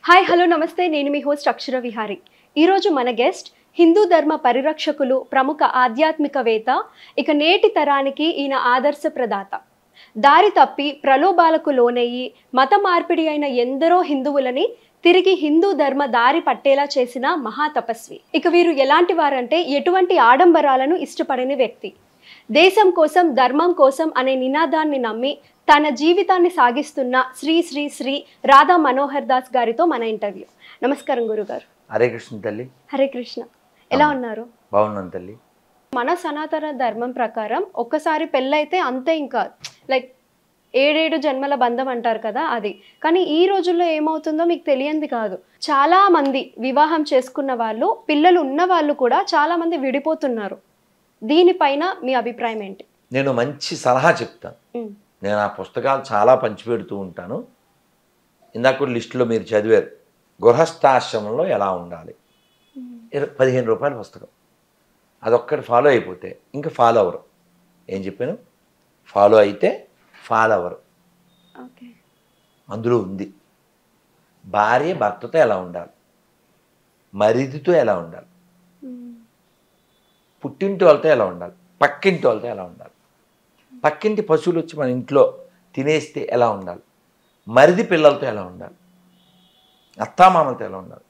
Hi hello నమస్తే నేను మీ host అక్షర విహారి ఈరోజు మన గెస్ట్ హిందూ ధర్మ పరిరక్షకులు ప్రముఖ ఆధ్యాత్మికవేత్త ఇక నేటి తరానికి ఈయన ఆదర్శ ప్రదాత దారి తప్పి ప్రలోభాలకు లోనయ్యి మత మార్పిడి అయిన ఎందరో హిందువులని తిరిగి హిందూ ధర్మ దారి పట్టేలా చేసిన మహాతపస్వి ఇక వీరు ఎలాంటి వారంటే ఎటువంటి ఆడంబరాలను ఇష్టపడని వ్యక్తి దేశం కోసం ధర్మం కోసం అనే నినాదాన్ని నమ్మి తన జీవితాన్ని సాగిస్తున్న శ్రీ శ్రీ శ్రీ రాధా మనోహర్ దాస్ గారితో మన ఇంటర్వ్యూ నమస్కారం గురుగారు హరే కృష్ణ తల్లి హరే కృష్ణ ఎలా ఉన్నారు బాగున్నాను తల్లి మన సనాతన ధర్మం ప్రకారం ఒక్కసారి పెళ్ళైతే అంతే ఇంకా లైక్ ఏడేడు జన్మల బంధం అంటారు కదా అది కానీ ఈ రోజుల్లో ఏమవుతుందో మీకు తెలియంది కాదు చాలా మంది వివాహం చేసుకున్న వాళ్ళు పిల్లలు ఉన్న వాళ్ళు కూడా చాలా మంది విడిపోతున్నారు దీనిపైన మీ అభిప్రాయం ఏంటి నేను మంచి సలహా చెప్తాను ఉమ్, నేను ఆ పుస్తకాలు చాలా పంచిపెడుతూ ఉంటాను ఇందాక కూడా లిస్టులో మీరు చదివారు గృహస్థాశ్రమంలో ఎలా ఉండాలి ఇర- పదిహేను రూపాయల పుస్తకం అదొక్కటి ఫాలో అయిపోతే ఇంకా ఫాలో అవ్వరు ఏం చెప్పాను ఫాలో అయితే ఫాలో అవ్వరు ఓకే అందులో ఉంది భార్య భర్తతో ఎలా ఉండాలి మరిదితో ఎలా ఉండాలి ఉమ్, పుట్టింటి వాళ్ళతో ఎలా ఉండాలి పక్కింటి వాళ్ళతో ఎలా ఉండాలి పక్కింటి పశువులు వచ్చి మన ఇంట్లో తినేస్తే ఎలా ఉండాలి మరిది పిల్లలతో ఎలా ఉండాలి అత్తామామలతో ఎలా ఉండాలి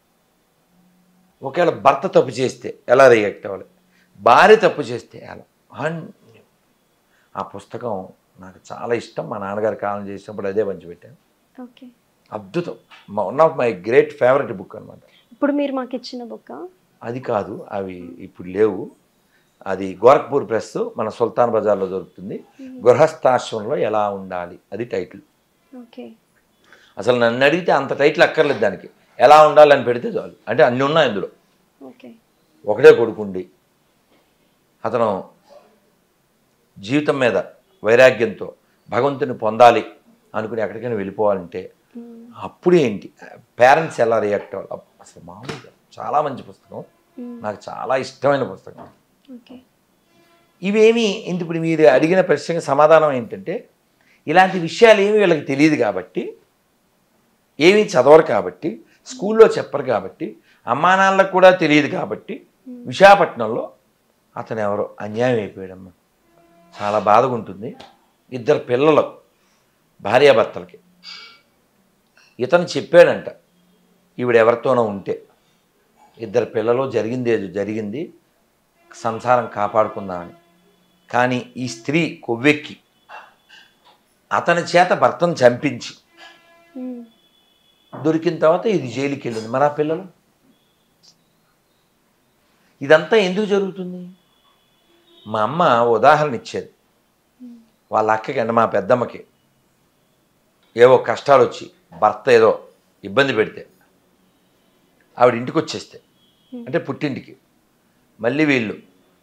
ఒకవేళ భర్త తప్పు చేస్తే ఎలా రియాక్ట్ అవ్వాలి భార్య తప్పు చేస్తే ఎలా అన్ని ఆ పుస్తకం నాకు చాలా ఇష్టం మా నాన్నగారు కాలం చేసినప్పుడు అదే పంచిపెట్టాను ఓకే అద్భుతం one of my great favourite book అనమాట ఇప్పుడు మీరు మాకు ఇచ్చిన బుక్ అది కాదు అవి ఇప్పుడు లేవు అది గోరఖ్పూర్ ప్రెస్ మన సుల్తాన్ బజార్లో దొరుకుతుంది గృహస్థాశ్రమంలో ఎలా ఉండాలి అది టైటిల్ ఓకే అసలు నన్ను అడిగితే అంత టైటిల్ అక్కర్లేదు దానికి ఎలా ఉండాలి అని పెడితే చాలు అంటే అన్నీ ఉన్నాయి అందులో ఓకే ఒకటే కొడుకుండి అతను జీవితం మీద వైరాగ్యంతో భగవంతుని పొందాలి అనుకుని ఎక్కడికైనా వెళ్ళిపోవాలంటే ఉమ్, అప్పుడు ఏంటి పేరెంట్స్ ఎలా రియాక్ట్ అవ్వాలి అబ్బ, అసలు మామూలుగా చాలా మంచి పుస్తకం ఉమ్, నాకు చాలా ఇష్టమైన పుస్తకం ఓకే ఇవేమి ఇంత ఇప్పుడు మీరు అడిగిన ప్రశ్నకి సమాధానం ఏంటంటే ఇలాంటి విషయాలు ఏమి వీళ్ళకి తెలియదు కాబట్టి ఏమీ చదవరు కాబట్టి స్కూల్లో చెప్పరు కాబట్టి అమ్మా నాన్నలకు కూడా తెలియదు కాబట్టి విశాఖపట్నంలో అతను ఎవరో అన్యాయం అయిపోయాడమ్మా చాలా బాధగా ఉంటుంది ఇద్దరు పిల్లలు భార్యాభర్తలకి ఇతను చెప్పాడంట ఈవిడ ఎవరితోనో ఉంటే ఇద్దరు పిల్లలు జరిగింది ఏదో జరిగింది సంసారం కాపాడుకుందామని కానీ ఈ స్త్రీ కొవ్వెక్కి అతని చేత భర్తను చంపించి ఉమ్, దొరికిన తర్వాత ఇది జైలుకి వెళ్ళింది మరి ఆ పిల్లలు ఇదంతా ఎందుకు జరుగుతుంది మా అమ్మ ఉదాహరణ ఇచ్చేది వాళ్ళ అక్కకి అంటే మా పెద్దమ్మకి ఏవో కష్టాలు వచ్చి భర్త ఏదో ఇబ్బంది పెడితే ఆవిడ ఇంటికి వచ్చేస్తే అంటే పుట్టింటికి మళ్ళీ వీళ్ళు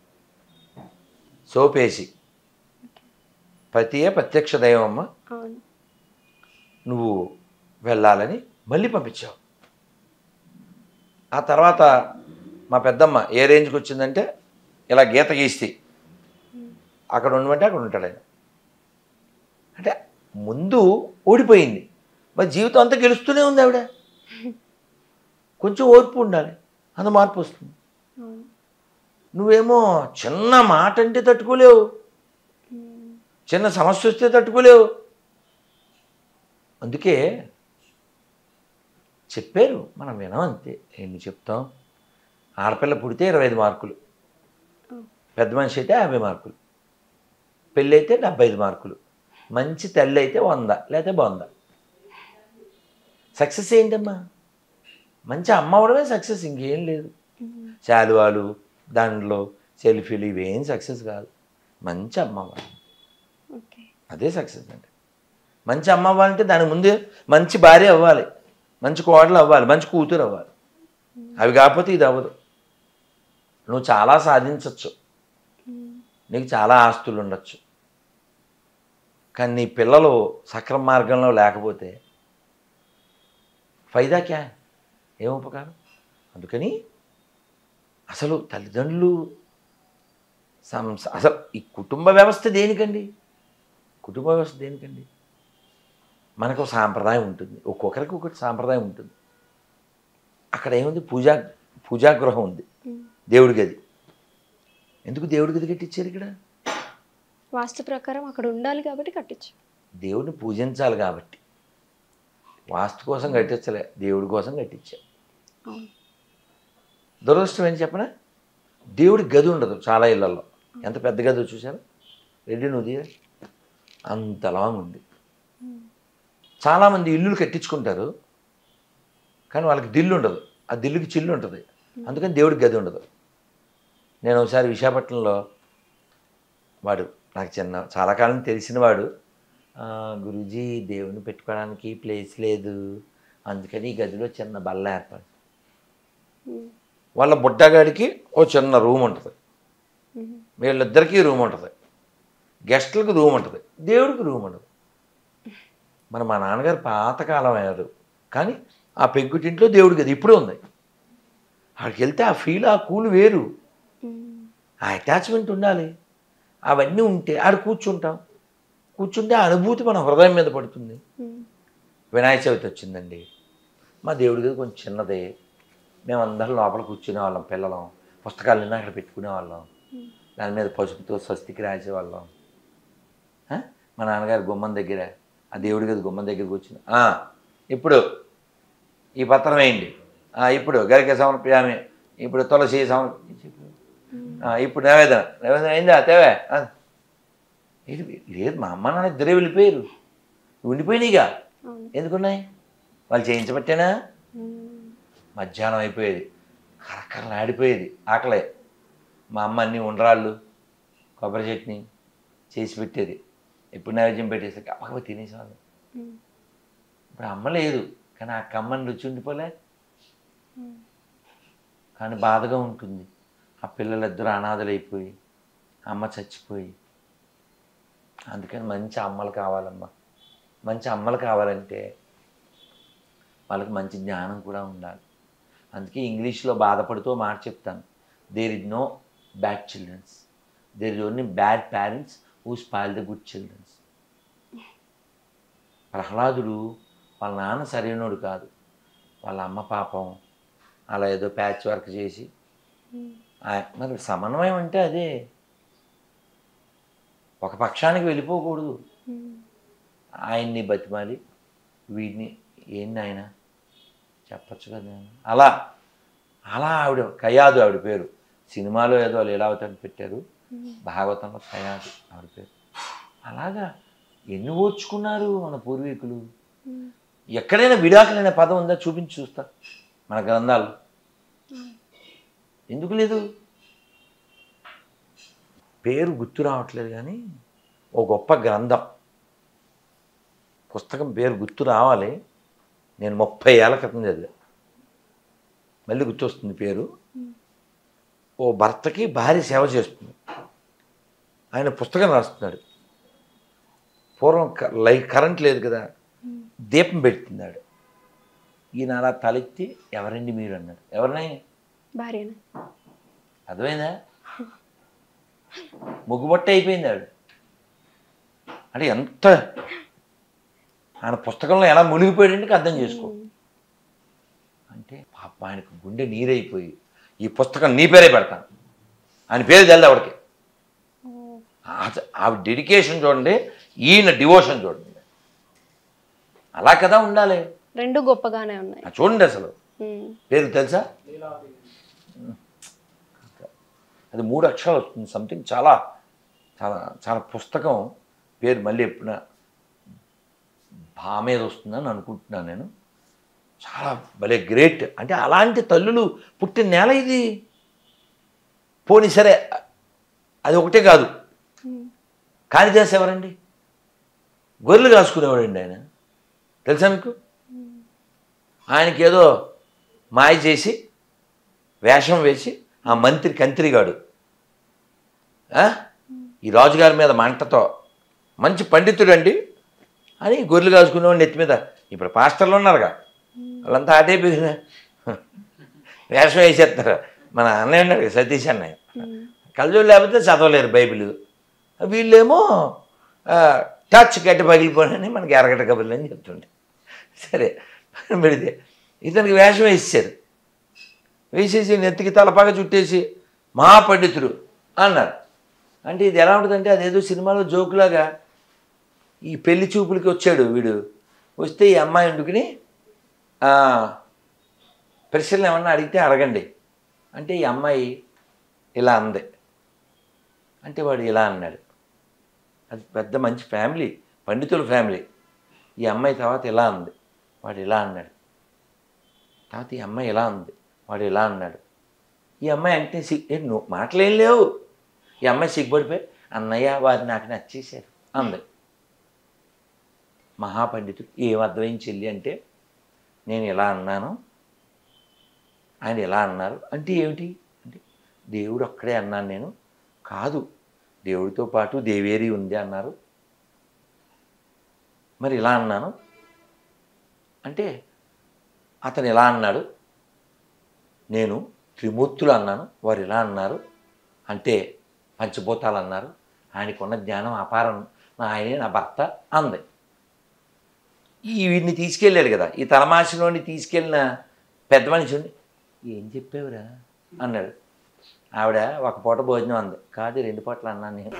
సోపేసి ప్రతియే ప్రత్యక్ష దైవం అమ్మ అవును నువ్వు వెళ్ళాలని మళ్ళీ పంపించావు ఆ తర్వాత మా పెద్దమ్మ ఏ రేంజ్కి వచ్చిందంటే ఇలా గీత గీస్తే అక్కడ ఉండమంటే అక్కడ ఉంటాడు ఆయన అంటే ముందు ఓడిపోయింది మరి జీవితం అంతా గెలుస్తూనే ఉంది ఆవిడ కొంచెం ఓర్పు ఉండాలి అంత మార్పు వస్తుంది అవును నువ్వేమో చిన్న మాట అంటే తట్టుకోలేవు ఉమ్, చిన్న సమస్య వస్తే తట్టుకోలేవు అందుకే చెప్పారు మనం వినం అంతే ఎన్ని చెప్తాం ఆడపిల్ల పుడితే ఇరవై ఐదు మార్కులు పెద్ద మనిషి అయితే యాభై మార్కులు పెళ్ళి అయితే డెబ్బై ఐదు మార్కులు మంచి తల్లి అయితే వంద లేకపోతే వంద సక్సెస్ ఏంటమ్మా మంచి అమ్మ అవడమే సక్సెస్ ఇంకేం లేదు ఉమ్, శాలువాలు దండలు సెల్ఫీలు ఇవేం సక్సెస్ కాదు మంచి అమ్మ అవ్వాలి ఓకే అదే సక్సెస్ అంటే మంచి అమ్మ అవ్వాలంటే దాని ముందే మంచి భార్య అవ్వాలి మంచి కోడలు అవ్వాలి మంచి కూతురు అవ్వాలి అవి కాకపోతే ఇది అవ్వదు నువ్వు చాలా సాధించవచ్చు ఉమ్, నీకు చాలా ఆస్తులు ఉండొచ్చు కానీ నీ పిల్లలు సక్రమ మార్గంలో లేకపోతే ఫైదా క్యా ఏం ఉపకారం అందుకని అసలు తల్లిదండ్రులు సంస అసలు ఈ కుటుంబ వ్యవస్థ దేనికండి కుటుంబ వ్యవస్థ దేనికండి మనకు ఒక సాంప్రదాయం ఉంటుంది ఒక్కొక్కరికి ఒకటి సాంప్రదాయం ఉంటుంది అక్కడ ఏముంది పూజా పూజాగృహం ఉంది దేవుడి గది ఎందుకు దేవుడి గది కట్టించారు ఇక్కడ వాస్తు ప్రకారం అక్కడ ఉండాలి కాబట్టి కట్టించు దేవుడిని పూజించాలి కాబట్టి వాస్తు కోసం కట్టించలే దేవుడి కోసం కట్టించా అవును దురదృష్టం ఏంటి చెప్పనా దేవుడి గది ఉండదు చాలా ఇళ్లలో ఎంత పెద్ద గది చూసారా రెడ్డి నువ్వు తీయరా అంత లాంగ్ ఉంది చాలామంది ఇల్లులు కట్టించుకుంటారు కానీ వాళ్ళకి దిల్లు ఉండదు ఆ దిల్లుకి చిల్లు ఉంటుంది అందుకని దేవుడికి గది ఉండదు నేను ఒకసారి విశాఖపట్నంలో వాడు నాకు చిన్న చాలా కాలం తెలిసిన వాడు "ఆ, గురూజీ దేవుని పెట్టుకోవడానికి ప్లేస్ లేదు అందుకని ఈ గదిలో చిన్న బల్ల ఏర్పాటు వాళ్ళ బుడ్డగాడికి ఓ చిన్న రూమ్ ఉంటుంది వీళ్ళిద్దరికీ రూమ్ ఉంటుంది గెస్టులకు రూమ్ ఉంటుంది దేవుడికి రూమ్ ఉండదు మరి మా నాన్నగారు పాతకాలం అయ్యారు కానీ ఆ పెంకుటింట్లో దేవుడి గది ఇప్పుడు ఉంది అక్కడికి వెళ్తే ఆ ఫీల్ ఆ కూల్ వేరు ఆ అటాచ్మెంట్ ఉండాలి అవన్నీ ఉంటే ఆడ కూర్చుంటాం కూర్చుంటే ఆ అనుభూతి మన హృదయం మీద పడుతుంది వినాయక చవితి వచ్చిందండి మా దేవుడి గది కొంచెం చిన్నదే మేమందరం లోపల కూర్చునే వాళ్ళం పిల్లలం పుస్తకాలు నిన్న అక్కడ పెట్టుకునే వాళ్ళం దాని మీద పసుపుతో స్వస్తికి రాసేవాళ్ళం ఆ? మా నాన్నగారు గుమ్మం దగ్గర ఆ దేవుడి గది గుమ్మం దగ్గరికి వచ్చిన "ఆ, ఇప్పుడు ఈ పత్రం వేయండి "ఆ, ఇప్పుడు గరిక సమర్పయామి ఇప్పుడు తులసి సమర్ "ఆ, ఇప్పుడు నైవేదన నైవేదన అయిందా తేవే "ఆ." ఇది లేదు మా అమ్మ నాన్న ఇద్దరే వెళ్ళిపోయారు ఉండిపోయినాయిగా అవును ఎందుకున్నాయి వాళ్ళు చేయించబట్టేనా మధ్యాహ్నం అయిపోయేది కరకరలు ఆడిపోయేది ఆకలే మా అమ్మ అన్ని ఉండ్రాళ్ళు కొబ్బరి చట్నీ చేసి పెట్టేది ఎప్పుడు నైవేద్యం పెట్టేసి అప్పగా తినేసేవాళ్ళు ఇప్పుడు అమ్మ లేదు కానీ ఆ కమ్మని రుచి ఉండిపోలే కానీ బాధగా ఉంటుంది ఆ పిల్లలిద్దరూ అనాథలైపోయి అమ్మ చచ్చిపోయి అందుకని మంచి అమ్మలు కావాలమ్మా మంచి అమ్మలు కావాలంటే వాళ్ళకి మంచి జ్ఞానం కూడా ఉండాలి అందుకే ఇంగ్లీష్లో బాధపడుతూ మాట చెప్తాను there is no bad childrens there is only bad parents who spoil the good childrens ప్రహ్లాదుడు వాళ్ళ నాన్న సరైనోడు కాదు వాళ్ళ అమ్మ పాపం అలా ఏదో ప్యాచ్ వర్క్ చేసి ఆ- మరి సమన్వయం అంటే అదే ఒక పక్షానికి వెళ్ళిపోకూడదు ఆయన్ని బతిమాలి వీడిని ఏంది ఆయన చెప్పచ్చు కదా అలా అలా ఆవిడ కయాదు ఆవిడ పేరు సినిమాలో ఏదో లీలావతి పెట్టారు భాగవతంలో కయాదు ఆవిడ పేరు అలాగా ఎన్ని ఓర్చుకున్నారు మన పూర్వీకులు ఎక్కడైనా విడాకులనే పదం ఉందా చూపించి చూస్తా మన గ్రంథాలు ఎందుకు లేదు పేరు గుర్తు రావట్లేదు కానీ ఓ గొప్ప గ్రంథం పుస్తకం పేరు గుర్తు రావాలి నేను ముప్పై ఏళ్ళ క్రితం చదివా మళ్ళీ గుర్తొస్తుంది పేరు ఓ భర్తకి భార్య సేవ చేస్తుంది ఆయన పుస్తకం రాస్తున్నాడు పూర్వం క- లైట్ కరెంట్ లేదు కదా దీపం పెడుతున్నాడు ఈయన అలా తలెత్తి ఎవరండి మీరు అన్నాడు ఎవరినై భార్యన అర్థమైందా ముగ్గుబట్ట అయిపోయింది ఆవిడ అంటే ఎంత ఆయన పుస్తకంలో ఎలా మునిగిపోయాడంటే అర్థం చేసుకో అంటే పాప ఆయనకు గుండె నీరైపోయి ఈ పుస్తకం నీ పేరే పెడతాను ఆయన పేరు తెలియదు ఆవిడకి ఆ- ఆవిడ డెడికేషన్ చూడండి ఈయన డివోషన్ చూడండి అలా కదా ఉండాలి రెండు గొప్పగానే ఉన్నాయి ఆ చూడండి అసలు ఉమ్. పేరు తెలుసా అది మూడు అక్షరాలు వస్తుంది సంథింగ్ చాలా చాలా చాలా పుస్తకం పేరు మళ్ళీ ఎప్పుడైనా బా మీద వస్తుందని అనుకుంటున్నాను నేను చాలా భలే గ్రేట్ అంటే అలాంటి తల్లులు పుట్టిన నేల ఇది పోనీ సరే అది ఒకటే కాదు ఉమ్. కాళిదాస్ ఎవరండి గొర్రెలు కాసుకునేవాడండి ఆయన తెలుసా మీకు ఆయనకి ఏదో మాయ చేసి వేషం వేసి ఆ మంత్రి కంత్రిగాడు ఆ? ఈ రాజుగారి మీద మంటతో మంచి పండితుడు అండి అని గొర్రెలు కాసుకునేవాడిని నెత్తి మీద ఇప్పుడు పాస్టర్లు ఉన్నారుగా వాళ్ళంతా అటే బిగిన వేషం వేసేస్తారు మన అన్నయ్య ఉన్నాడు కదా, సతీష్ అన్నయ్య కళ్ళజోడు లేకపోతే చదవలేరు బైబిల్ వీళ్ళేమో ఆ, టచ్ గట్టి పగిలిపోనని మనకి ఎరగట కబుర్లు అని చెప్తుండే సరే పక్కన పెడితే ఇతనికి వేషం వేసేసారు వేసేసి నెత్తికి తలపాగా చుట్టేసి మహాపండితుడు అన్నారు అంటే ఇది ఎలా ఉంటుందంటే అదేదో సినిమాలో జోకులాగా ఈ పెళ్లి చూపులకి వచ్చాడు వీడు వస్తే ఈ అమ్మాయి వండుకుని "ఆ, ప్రశ్నలు ఏమన్నా అడిగితే అడగండి అంటే ఈ అమ్మాయి ఇలా అంది అంటే వాడు ఇలా అన్నాడు అది పెద్ద మంచి ఫ్యామిలీ పండితుల ఫ్యామిలీ ఈ అమ్మాయి తర్వాత ఇలా అంది వాడు ఇలా అన్నాడు తర్వాత ఈ అమ్మాయి ఇలా ఉంది వాడు ఇలా అన్నాడు ఈ అమ్మాయి అంటే సిగ్ ఏ నువ్వు మాటలేం లేవు ఈ అమ్మాయి సిగ్గుపడిపోయి అన్నయ్య వారు నాకు నచ్చేశారు అంది మహాపండితుడు ఏం అర్థమైంది చెల్లి అంటే నేను ఇలా అన్నాను ఆయన ఇలా అన్నారు అంటే ఏమిటి అంటే దేవుడు ఒక్కడే అన్నాను నేను కాదు దేవుడితో పాటు దేవేరి ఉంది అన్నారు మరి ఇలా అన్నాను అంటే అతను ఇలా అన్నాడు నేను త్రిమూర్తులు అన్నాను వారు ఇలా అన్నారు అంటే పంచభూతాలు అన్నారు ఆయనకున్న జ్ఞానం అపారం నా ఆయనే నా భర్త అంది ఈ వీడిని తీసుకెళ్ళాడు కదా ఈ తలమాసిలోని తీసుకెళ్ళిన పెద్ద మనిషిని ఏం చెప్పావురా అన్నాడు ఆవిడ ఒక పూట భోజనం అంది కాదు రెండు పూటలు అన్నాను నేను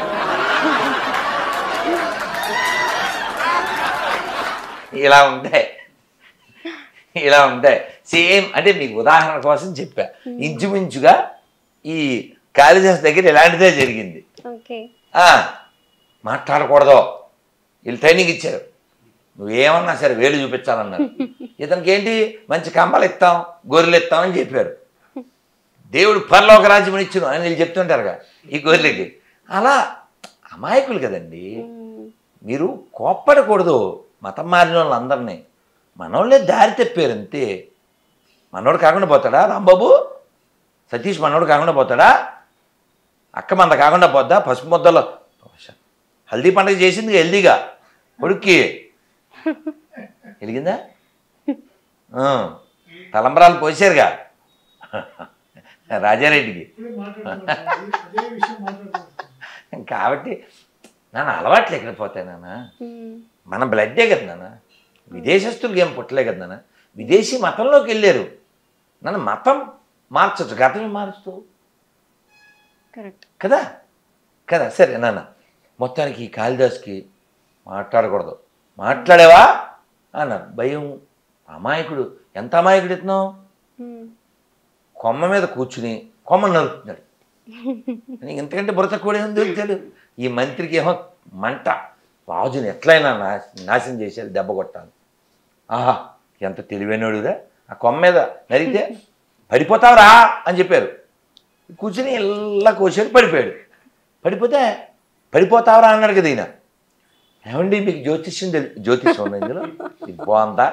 ఇలా ఉంటాయి ఇలా ఉంటాయి సేమ్ అంటే మీకు ఉదాహరణ కోసం చెప్పా ఇంచుమించుగా ఈ కాళిదాస్ దగ్గర ఇలాంటిదే జరిగింది ఓకే ఆ, మాట్లాడకూడదు వీళ్ళు ట్రైనింగ్ ఇచ్చారు నువ్వేమన్నా సరే వేలు చూపించాలన్నారు ఇతనికి ఏంటి మంచి కమ్మలు ఇస్తాం గొర్రెలు ఇస్తాం అని చెప్పారు దేవుడు పరలోక రాజ్యం ఇచ్చును అని వీళ్ళు చెప్తుంటారుగా ఈ గొర్రెలకి అలా అమాయకులు కదండి మీరు కోప్పడకూడదు మతం మారిన వాళ్ళందరినీ మనోళ్ళే దారి తెప్పారు అంతే మనోడు కాకుండా పోతాడా రాంబాబు సతీష్ మనోడు కాకుండా పోతాడా అక్క మంద కాకుండా పోద్దా పసుపు ముద్దలో హల్దీ పండుగ చేసింది హెల్దీగా కొడుక్కి వెలిగిందా ఆ, తలంబరాలు పోసారుగా రాజారెడ్డికి ఇప్పుడే మాట్లాడుకుంటున్నాం. అదే విషయం మాట్లాడుకుంటున్నాం. కాబట్టి నాన్న అలవాట్లు ఎక్కడ పోతాయి నాన్న మన బ్లడ్డే కదా నాన్న విదేశస్తులకి ఏం పుట్టలే కదా నాన్న విదేశీ మతంలోకి వెళ్ళారు నన్ను మతం మార్చచ్చు గతమే మారుస్తూ కరెక్ట్ కదా కదా సరే నాన్న మొత్తానికి ఈ కాళిదాస్కి మాట్లాడకూడదు మాట్లాడేవా అన్నారు భయం అమాయకుడు ఎంత అమాయకుడు ఇతను కొమ్మ మీద కూర్చుని కొమ్మ నరుకుతున్నాడు నీకు ఇంతకంటే బురత కూడా ఏం దొరుకుతాడు ఈ మంత్రికి ఏమో మంట రాజుని ఎట్లయినా నాశ నాశనం చేశారు దెబ్బ కొట్టాలి ఆహా ఎంత తెలివైనడురా ఆ కొమ్మ మీద నరిగితే పడిపోతావురా అని చెప్పారు కూర్చుని ఇలా కోసాడు పడిపోయాడు పడిపోతే పడిపోతావురా అన్నాడు కదా ఈయన ఏమండి మీకు జ్యోతిష్యం తెలి జ్యోతిష్యం ఉంది ఇందులో ఇది బాగుందా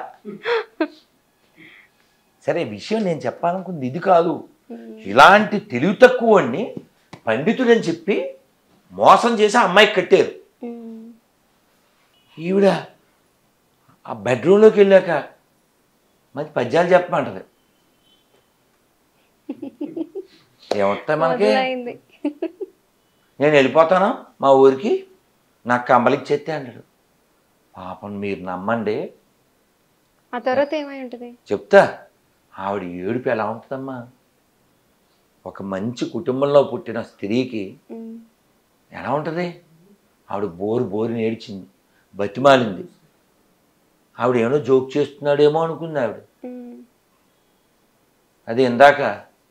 సరే విషయం నేను చెప్పాలనుకుంది ఇది కాదు ఇలాంటి తెలివి తక్కువని పండితుడని చెప్పి మోసం చేసి ఆ అమ్మాయికి కట్టారు ఈవిడ ఆ బెడ్రూమ్లోకి వెళ్ళాక మంచి పద్యాలు చెప్పమంటది ఏమొస్తాయి మనకి మొదలైంది నేను వెళ్ళిపోతాను మా ఊరికి నాకు కంబలిచ్చేస్తే అన్నాడు పాపం మీరు నమ్మండి ఆ తర్వాత ఏమై ఉంటుంది చెప్తా ఆవిడ ఏడుపు ఎలా ఉంటుందమ్మా ఒక మంచి కుటుంబంలో పుట్టిన స్త్రీకి ఉమ్. ఎలా ఉంటుంది ఆవిడ బోరు బోరుని ఏడ్చింది బతిమాలింది ఆవిడ ఏమో జోక్ చేస్తున్నాడేమో అనుకుంది ఆవిడ ఉమ్. అది ఇందాక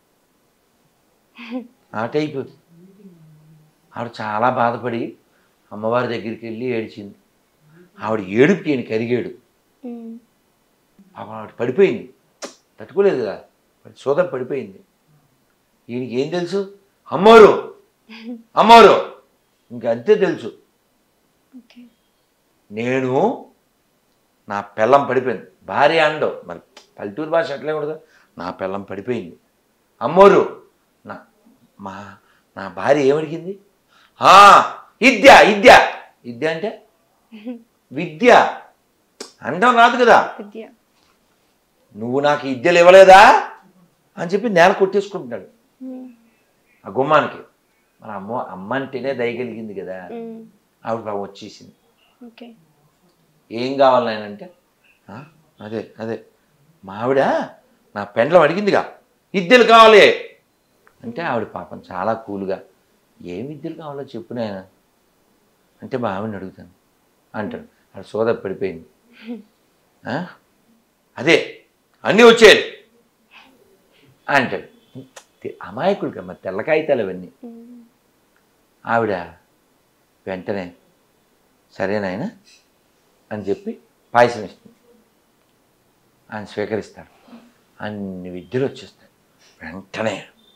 ఆ టైపు ఆవిడ చాలా బాధపడి అమ్మవారి దగ్గరికి వెళ్ళి ఏడిచింది ఆవిడ ఏడుపుకి ఈయన కరిగాడు ఉమ్. పాపం ఆవిడ పడిపోయింది తట్టుకోలేదు కదా సోదర పడిపోయింది ఈయనకి ఏం తెలుసు అమ్మోరు అమ్మోరు ఇంక అంతే తెలుసు ఓకే నేను నా పెళ్ళం పడిపోయింది భార్య అండో మరి పల్లెటూరు భాష అట్లే ఉండదు నా పెళ్ళం పడిపోయింది అమ్మోరు నా మా నా భార్య ఏమడిగింది "ఆ, విద్య విద్య విద్య అంటే విద్య అండం రాదు కదా విద్య నువ్వు నాకు ఈ విద్యలు ఇవ్వలేదా అని చెప్పి నేల కొట్టేసుకుంటున్నాడు ఉమ్. ఆ గుమ్మానికి మన అమ్మ అమ్మ అంటేనే దయగలిగింది కదా ఉమ్. ఆవిడ పాపం వచ్చేసింది ఓకే ఏం కావాలి నాయనంటే "ఆ, అదే అదే మా ఆవిడ నా పెండ్లం అడిగిందిగా విద్యలు కావాలి అంటే ఆవిడ పాపం చాలా కూల్గా ఏం విద్యలు కావాలో చెప్పు నాయన అంటే మా ఆవిడని అడుగుతాను అంటాడు ఆవిడ సోద పడిపోయింది ఆ? అదే అన్నీ వచ్చేది అంటాడు తె- అమాయకుడు కమ్మ తెల్ల కాగితాలు అవన్నీ ఆవిడ వెంటనే సరేనాయన అని చెప్పి పాయసం ఇస్తుంది ఆయన స్వీకరిస్తాడు అన్ని విద్యలు వచ్చేస్తాయి వెంటనే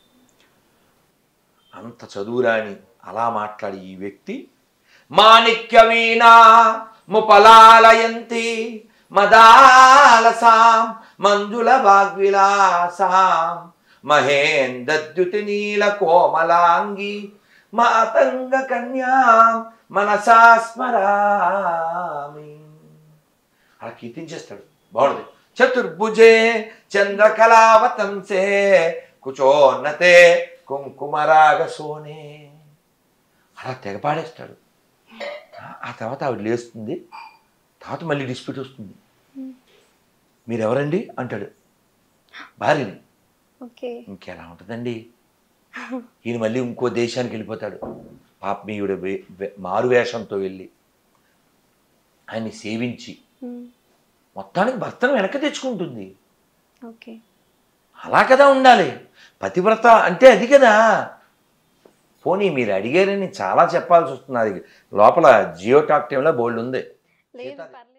అంత చదువురాని అలా మాట్లాడి ఈ వ్యక్తి మాణిక్య వీణా ముపలాలయంతి మదాలసాం మంజుల వాగ్విలాసాం మహేంద్యుతి నీల కోమలాంగి మాతంగ కన్యాం మనసా స్మరామి అలా కీర్తించేస్తాడు బాగుంది చతుర్భుజే చంద్రకళావతంసే కుచోన్నతే కుంకుమరాగ సోనే అలా తెగపాడేస్తాడు ఆ- ఆ తర్వాత ఆవిడ లేస్తుంది తర్వాత మళ్ళీ డిస్ప్యూట్ వస్తుంది మీరెవరండి అంటాడు భార్యని ఓకే ఇంకెలా ఉంటుందండి ఈయన మళ్ళీ ఇంకో దేశానికి వెళ్ళిపోతాడు పాపమీయుడు వే- వే- మారు వేషంతో వెళ్ళి ఆయన్ని సేవించి మొత్తానికి భర్తను వెనక్కి తెచ్చుకుంటుంది ఓకే అలా కదా ఉండాలి పతివ్రత అంటే అది కదా పోనీ మీరు అడిగారని చాలా చెప్పాల్సి వస్తుంది అది లోపల జియో టాక్ టైంలో బోల్డ్ ఉంది లేదు పర్లేదు